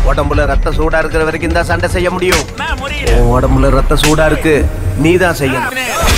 உடம்புல ரத்த சூடா இருக்கிற வரைக்கும் தான் சண்டை செய்ய முடியும் நான் முடியல உன் உடம்புல ரத்த சூடா இருக்கு நீ தான் செய்யணும்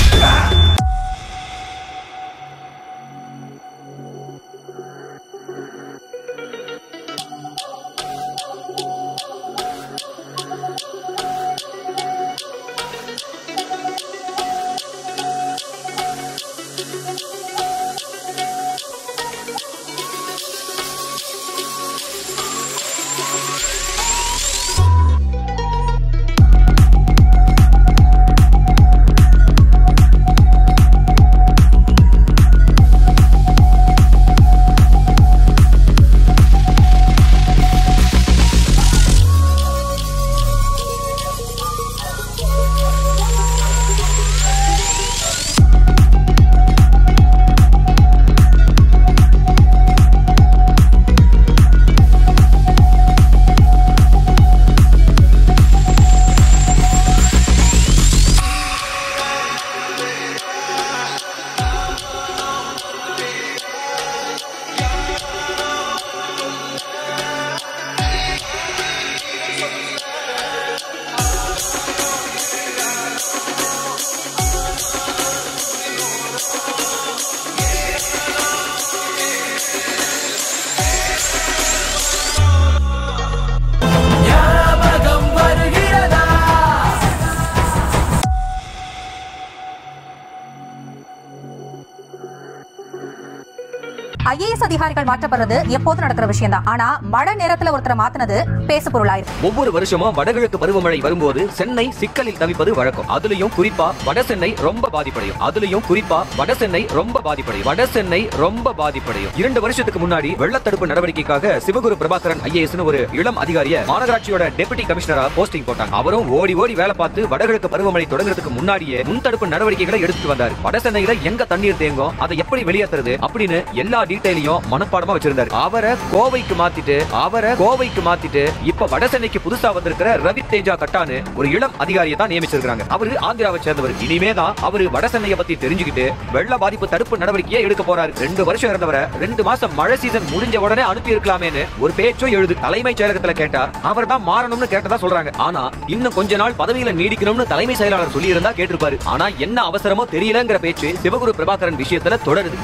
ஐஏஎஸ் அதிகாரிகள் மாற்றப்படுறது எப்போது நடக்கிற விஷயம் தான் ஆனா மழை நேரத்துல ஒருத்தரை மாத்தினது பேசு பொருளாயிருக்கு ஒவ்வொரு வருஷமும் வடகிழக்கு பருவமழை வரும்போது சென்னை சிக்கலில் தவிப்பது வழக்கம் அதுலயும் குறிப்பா வட சென்னை ரொம்ப பாதிப்படையும் அதுலயும் குறிப்பா வட சென்னை ரொம்ப பாதிப்படையும் வட சென்னை ரொம்ப பாதிப்படையும் இரண்டு வருஷத்துக்கு முன்னாடி வெள்ளத்தடுப்பு நடவடிக்கைக்காக சிவகுரு பிரபாகரன் ஐஏஎஸ் ஒரு இளம் அதிகாரிய மாநகராட்சியோட டெபுட்டி கமிஷனரா போஸ்டிங் போட்டாங்க அவரும் ஓடி ஓடி வேலை பார்த்து வடகிழக்கு பருவமழை தொடங்குறதுக்கு முன்னாடியே முன்தடுப்பு நடவடிக்கைகளை எடுத்துட்டு வந்தார் வட சென்னையில எங்க தண்ணீர் தேங்கும் அதை எப்படி வெளியேற்றுறது அப்படின்னு எல்லா டீடைலையும் மனப்பாடமா வச்சிருந்தாரு அவரை கோவைக்கு மாத்திட்டு அவரை கோவைக்கு மாத்திட்டு இப்ப வட சென்னைக்கு புதுசா வந்திருக்கிற ரவி தேஜா கட்டானு ஒரு இளம் அதிகாரியை தான் நியமிச்சிருக்காங்க அவரு ஆந்திராவை சேர்ந்தவர் இனிமே தான் அவரு வட சென்னையை பத்தி தெரிஞ்சுக்கிட்டு வெள்ள பாதிப்பு தடுப்பு நடவடிக்கையை எடுக்க போறாரு ரெண்டு வருஷம் இருந்தவரை ரெண்டு மாசம் மழை சீசன் முடிஞ்ச உடனே அனுப்பி இருக்கலாமேன்னு ஒரு பேச்சும் எழுது தலைமைச் செயலகத்துல கேட்டா அவர் தான் மாறணும்னு கேட்டதா சொல்றாங்க ஆனா இன்னும் கொஞ்ச நாள் பதவியில நீடிக்கணும்னு தலைமை செயலாளர் சொல்லி இருந்தா கேட்டிருப்பாரு ஆனா என்ன அவசரமோ தெரியலங்கிற பேச்சு சிவகுரு பிரபாகரன் விஷயத்துல தொடருது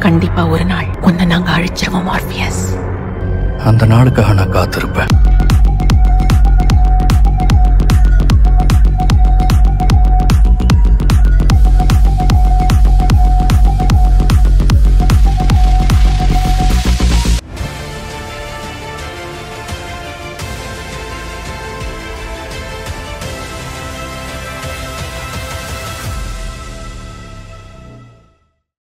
கண்டிப்பா ஒரு நாள் உன்னை நாங்க அழிச்சிருவோம் ஆர்பியஸ் அந்த நாளுக்காக நான் காத்திருப்பேன்